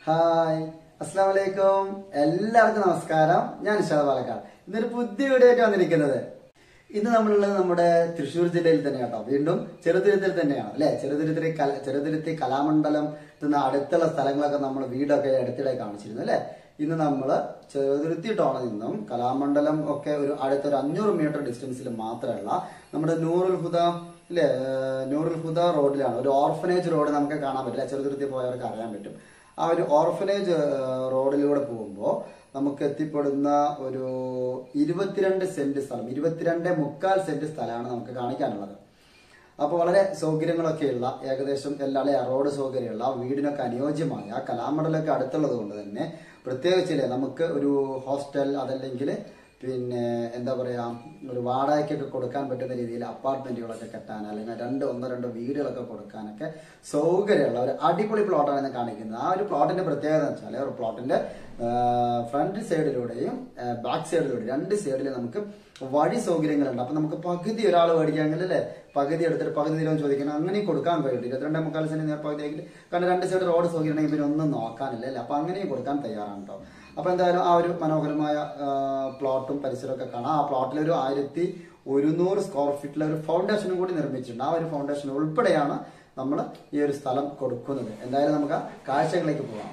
hi അസ്സാം വലൈക്കും എല്ലാവർക്കും നമസ്കാരം ഞാൻ ഇഷാദ് പാലക്കാട് ഇന്നൊരു പുതിയ വീഡിയോ ആയിട്ട് വന്നിരിക്കുന്നത് ഇന്ന് നമ്മളുള്ളത് നമ്മുടെ തൃശ്ശൂർ ജില്ലയിൽ തന്നെ കേട്ടോ വീണ്ടും ചെറുതുരുത്തിൽ തന്നെയാണ് അല്ലെ ചെറുതുരുത്തി കല ചെറുതുരുത്തി കലാമണ്ഡലം എന്ന അടുത്തുള്ള സ്ഥലങ്ങളൊക്കെ നമ്മൾ വീടൊക്കെ അടുത്തിടെ കാണിച്ചിരുന്നു അല്ലെ ഇന്ന് നമ്മൾ ചെറുതുരുത്തി ടൗണിൽ നിന്നും കലാമണ്ഡലം ഒക്കെ ഒരു അടുത്തൊരു അഞ്ഞൂറ് മീറ്റർ ഡിസ്റ്റൻസിൽ മാത്രമല്ല നമ്മുടെ നൂറുൽ ഹുദ അല്ലെ നൂറുൽ ഹുദ റോഡിലാണ് ഒരു ഓർഫനേജ് റോഡ് നമുക്ക് കാണാൻ പറ്റില്ല ചെറുതുരുത്തി പോയവർക്ക് അറിയാൻ പറ്റും ആ ഒരു ഓർഫനേജ് റോഡിലൂടെ പോകുമ്പോൾ നമുക്ക് എത്തിപ്പെടുന്ന ഒരു ഇരുപത്തിരണ്ട് സെന്റ് സ്ഥലം ഇരുപത്തിരണ്ട് മുക്കാൽ സെന്റ് സ്ഥലമാണ് നമുക്ക് കാണിക്കാനുള്ളത് അപ്പോൾ വളരെ സൗകര്യങ്ങളൊക്കെയുള്ള ഏകദേശം എല്ലാ അല്ലെ റോഡ് സൗകര്യമുള്ള വീടിനൊക്കെ അനുയോജ്യമായ കലാമണ്ഡലമൊക്കെ അടുത്തുള്ളത് കൊണ്ട് തന്നെ പ്രത്യേകിച്ചില്ലേ നമുക്ക് ഒരു ഹോസ്റ്റൽ അതല്ലെങ്കിൽ പിന്നെ എന്താ പറയാ ഒരു വാടകയ്ക്കൊക്കെ കൊടുക്കാൻ പറ്റുന്ന രീതിയിൽ അപ്പാർട്ട്മെന്റുകളൊക്കെ കെട്ടാൻ അല്ലെങ്കിൽ രണ്ട് ഒന്നോ രണ്ടോ വീടുകളൊക്കെ കൊടുക്കാനൊക്കെ സൗകര്യമുള്ള ഒരു അടിപൊളി പ്ലോട്ടാണ് ഞാൻ കാണിക്കുന്നത് ആ ഒരു പ്ലോട്ടിന്റെ പ്രത്യേകത എന്ന് വെച്ചാൽ ഒരു പ്ലോട്ടിന്റെ ഫ്രണ്ട് സൈഡിലൂടെയും ബാക്ക് സൈഡിലൂടെയും രണ്ട് സൈഡിലും നമുക്ക് വഴി സൗകര്യങ്ങളുണ്ട് അപ്പൊ നമുക്ക് പകുതി ഒരാൾ മേടിക്കാമെങ്കിൽ അല്ലേ പകുതി എടുത്തിട്ട് പകുതി തീരം ചോദിക്കണം അങ്ങനെയും കൊടുക്കാൻ കഴിയും ഇരുപത്തിരണ്ട് മുക്കാൽ സെന്റ് നേർ പകുതിയെങ്കിൽ കാരണം രണ്ട് സൈഡ് റോഡ് സൗകര്യം ഉണ്ടെങ്കിൽ പിന്നെ ഒന്നും നോക്കാനില്ല അല്ലേ അപ്പൊ അങ്ങനെയും കൊടുക്കാൻ തയ്യാറാണ് കേട്ടോ അപ്പൊ എന്തായാലും ആ ഒരു മനോഹരമായ പ്ലോട്ടും പരിസരമൊക്കെ കാണാം ആ പ്ലോട്ടിൽ ഒരു ആയിരത്തി ഒരുന്നൂറ് സ്ക്വയർ ഫീറ്റിലെ ഒരു ഫൗണ്ടേഷനും കൂടി നിർമ്മിച്ചിട്ടുണ്ട് ആ ഒരു ഫൗണ്ടേഷൻ ഉൾപ്പെടെയാണ് നമ്മൾ ഈ ഒരു സ്ഥലം കൊടുക്കുന്നത് എന്തായാലും നമുക്ക് ആ കാഴ്ചകളിലേക്ക് പോകാം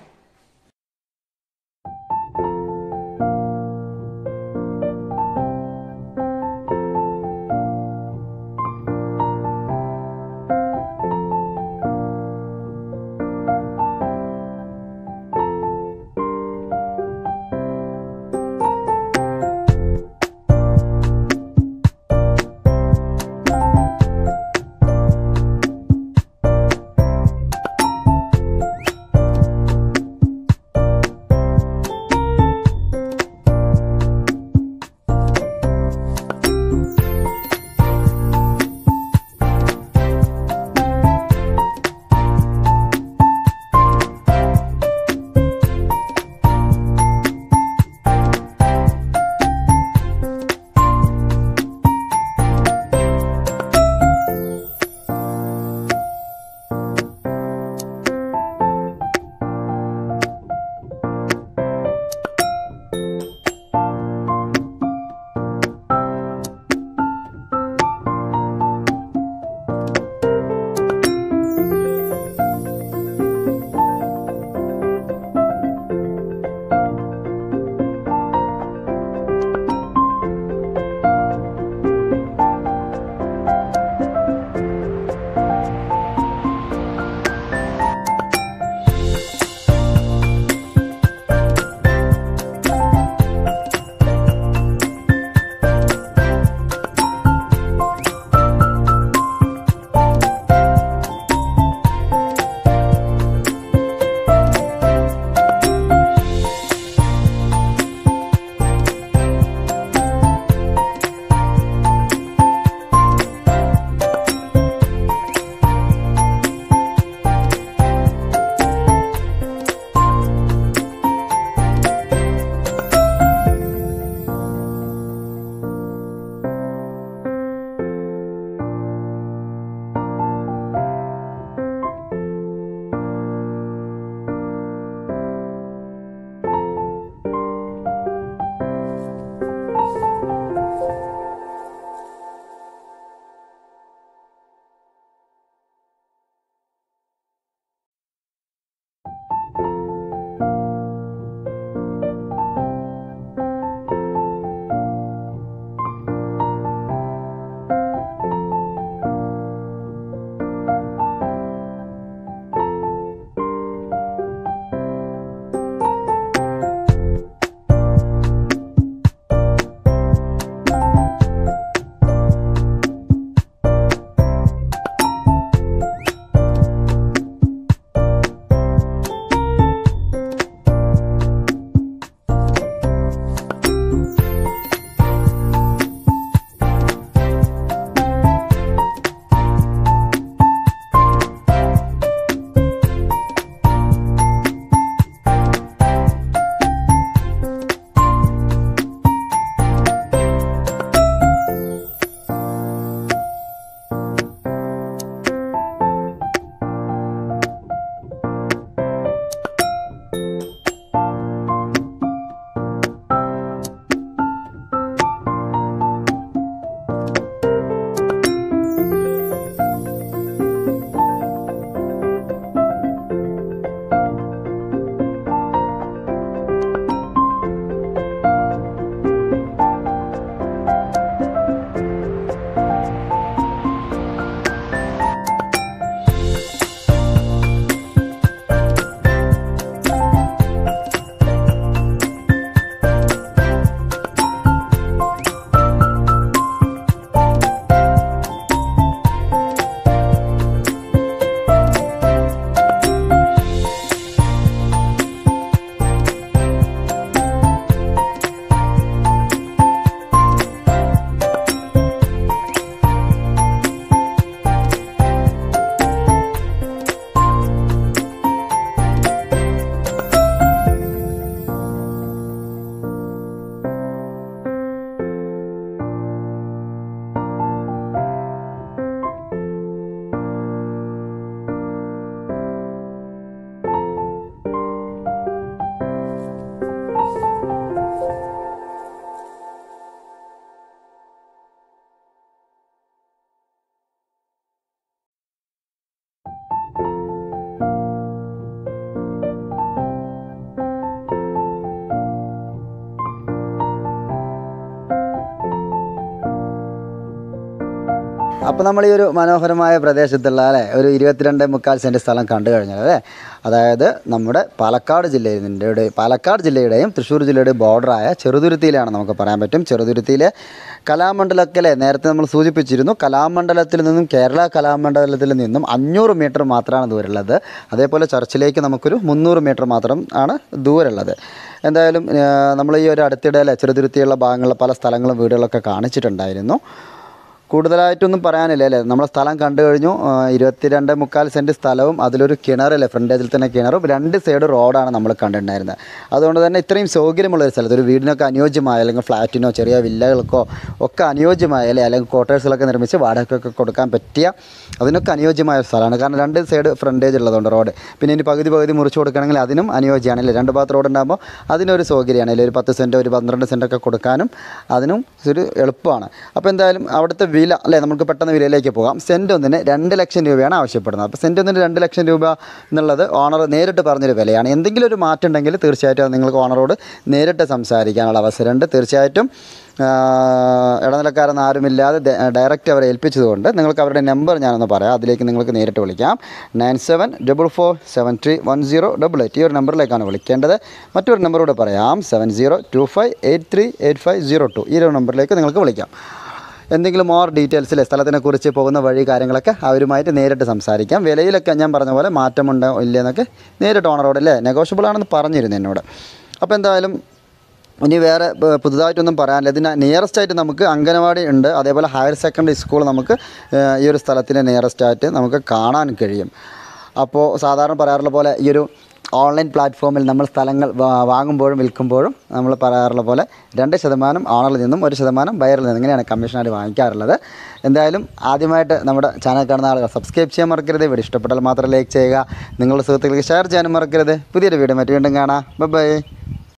അപ്പോൾ നമ്മൾ ഈ ഒരു മനോഹരമായ പ്രദേശത്തുള്ള അല്ലേ ഒരു ഇരുപത്തിരണ്ട് മുക്കാൽ സെൻറ്റ് സ്ഥലം കണ്ടു കഴിഞ്ഞാൽ അല്ലേ അതായത് നമ്മുടെ പാലക്കാട് ജില്ലയുടെ പാലക്കാട് ജില്ലയുടെയും തൃശ്ശൂർ ജില്ലയുടെയും ബോർഡറായ ചെറുതുരുത്തിയിലാണ് നമുക്ക് പറയാൻ പറ്റും ചെറുതുരുത്തിയിലെ കലാമണ്ഡലമൊക്കെ അല്ലേ നേരത്തെ നമ്മൾ സൂചിപ്പിച്ചിരുന്നു കലാമണ്ഡലത്തിൽ നിന്നും കേരള കലാമണ്ഡലത്തിൽ നിന്നും അഞ്ഞൂറ് മീറ്റർ മാത്രമാണ് ദൂരമുള്ളത് അതേപോലെ ചർച്ചിലേക്ക് നമുക്കൊരു മുന്നൂറ് മീറ്റർ മാത്രം ആണ് ദൂരമുള്ളത് എന്തായാലും നമ്മൾ ഈ ഒരു അടുത്തിടെ അല്ലേ ചെറുതുരുത്തിയുള്ള ഭാഗങ്ങളിലെ പല സ്ഥലങ്ങളും വീടുകളൊക്കെ കാണിച്ചിട്ടുണ്ടായിരുന്നു കൂടുതലായിട്ടൊന്നും പറയാനില്ല അല്ലേ നമ്മളെ സ്ഥലം കണ്ടു കഴിഞ്ഞു ആ, ഇരുപത്തിരണ്ട് മുക്കാൽ സെൻറ്റ് സ്ഥലവും അതിലൊരു കിണറല്ലേ ഫ്രണ്ടേജിൽ തന്നെ കിണറും രണ്ട് സൈഡ് റോഡാണ് നമ്മൾ കണ്ടിട്ടുണ്ടായിരുന്നത് അതുകൊണ്ട് തന്നെ ഇത്രയും സൗകര്യമുള്ള ഒരു സ്ഥലത്ത് ഒരു വീടിനൊക്കെ അനുയോജ്യമായ അല്ലെങ്കിൽ ഫ്ലാറ്റിനോ ചെറിയ വില്ലകൾക്കോ ഒക്കെ അനുയോജ്യമായ അല്ലേ അല്ലെങ്കിൽ ക്വാർട്ടേഴ്സിലൊക്കെ നിർമ്മിച്ച് വാടകയ്ക്കൊക്കെ കൊടുക്കാൻ പറ്റിയ അതിനൊക്കെ അനുയോജ്യമായ ഒരു സ്ഥലമാണ് കാരണം രണ്ട് സൈഡ് ഫ്രണ്ടേജ് ഉള്ളതുകൊണ്ട് റോഡ് പിന്നെ ഇനി പകുതി പകുതി മുറിച്ച് കൊടുക്കണമെങ്കിൽ അതിനും അനുയോജ്യമാണ് അല്ലേ രണ്ട് ഭാഗത്ത് റോഡ് ഉണ്ടാകുമ്പോൾ അതിനൊരു സൗകര്യമാണ് അല്ലേ ഒരു പത്ത് സെൻറ്റ് ഒരു പന്ത്രണ്ട് സെൻറ്റൊക്കെ കൊടുക്കാനും അതിനും ഒരു എളുപ്പമാണ് അപ്പോൾ എന്തായാലും അവിടുത്തെ വില അല്ലേ നമുക്ക് പെട്ടെന്ന് വിലയിലേക്ക് പോകാം സെൻറ്റ് ഒന്നിന് രണ്ട് ലക്ഷം രൂപയാണ് ആവശ്യപ്പെടുന്നത് അപ്പോൾ സെൻറ്റ് ഒന്നിന് രണ്ട് ലക്ഷം രൂപ എന്നുള്ളത് ഓണർ നേരിട്ട് പറഞ്ഞൊരു വിലയാണ് എന്തെങ്കിലും ഒരു മാറ്റം ഉണ്ടെങ്കിൽ തീർച്ചയായിട്ടും അത് നിങ്ങൾക്ക് ഓണറോട് നേരിട്ട് സംസാരിക്കാനുള്ള അവസരമുണ്ട് തീർച്ചയായിട്ടും ആ, ഇടനിലക്കാരൻ ആരുമില്ലാതെ ദ- ഡയറക്റ്റ് അവരെ ഏൽപ്പിച്ചതുകൊണ്ട് നിങ്ങൾക്ക് അവരുടെ നമ്പർ ഞാനൊന്ന് പറയാം അതിലേക്ക് നിങ്ങൾക്ക് നേരിട്ട് വിളിക്കാം nine seven double four seven three one zero double eight ഈ ഒരു നമ്പറിലേക്കാണ് വിളിക്കേണ്ടത് മറ്റൊരു നമ്പറൂടെ പറയാം seven zero two five eight three eight five zero two ഈ ഒരു നമ്പറിലേക്ക് നിങ്ങൾക്ക് വിളിക്കാം എന്തെങ്കിലും മോർ ഡീറ്റെയിൽസിലെ സ്ഥലത്തിനെ കുറിച്ച് പോകുന്ന വഴി കാര്യങ്ങളൊക്കെ അവരുമായിട്ട് നേരിട്ട് സംസാരിക്കാം വിലയിലൊക്കെ ഞാൻ പറഞ്ഞ പോലെ മാറ്റമുണ്ടോ ഇല്ലയെന്നൊക്കെ നേരിട്ട് ഓണറോട് അല്ലേ നെഗോഷ്യബിൾ ആണെന്ന് പറഞ്ഞിരുന്നു എന്നോട് അപ്പോൾ എന്തായാലും ഇനി വേറെ പ- പുതുതായിട്ടൊന്നും പറയാനില്ല ഇതിന് നിയറസ്റ്റ് ആയിട്ട് നമുക്ക് അംഗനവാടി ഉണ്ട് അതേപോലെ ഹയർ സെക്കൻഡറി സ്കൂൾ നമുക്ക് ഏഹ്, ഈ ഒരു സ്ഥലത്തിന് നിയറസ്റ്റ് ആയിട്ട് നമുക്ക് കാണാൻ കഴിയും അപ്പോൾ സാധാരണ പറയാറുള്ള പോലെ ഈ ഒരു ഓൺലൈൻ പ്ലാറ്റ്ഫോമിൽ നമ്മൾ സ്ഥലങ്ങൾ വാ- വാങ്ങുമ്പോഴും വിൽക്കുമ്പോഴും നമ്മൾ പറയാറുള്ള പോലെ രണ്ട് ശതമാനം ഓണറിൽ നിന്നും ഒരു ശതമാനം ബയറിൽ നിന്നും ഇങ്ങനെയാണ് കമ്മീഷനായിട്ട് വാങ്ങിക്കാറുള്ളത് എന്തായാലും ആദ്യമായിട്ട് നമ്മുടെ ചാനൽ കാണുന്ന ആളുകൾ സബ്സ്ക്രൈബ് ചെയ്യാൻ മറക്കരുത് വീഡിയോ ഇഷ്ടപ്പെട്ടാൽ മാത്രം ലൈക്ക് ചെയ്യുക നിങ്ങളുടെ സുഹൃത്തുക്കൾക്ക് ഷെയർ ചെയ്യാനും മറക്കരുത് പുതിയൊരു വീഡിയോ മറ്റു വീണ്ടും കാണാം ബൈ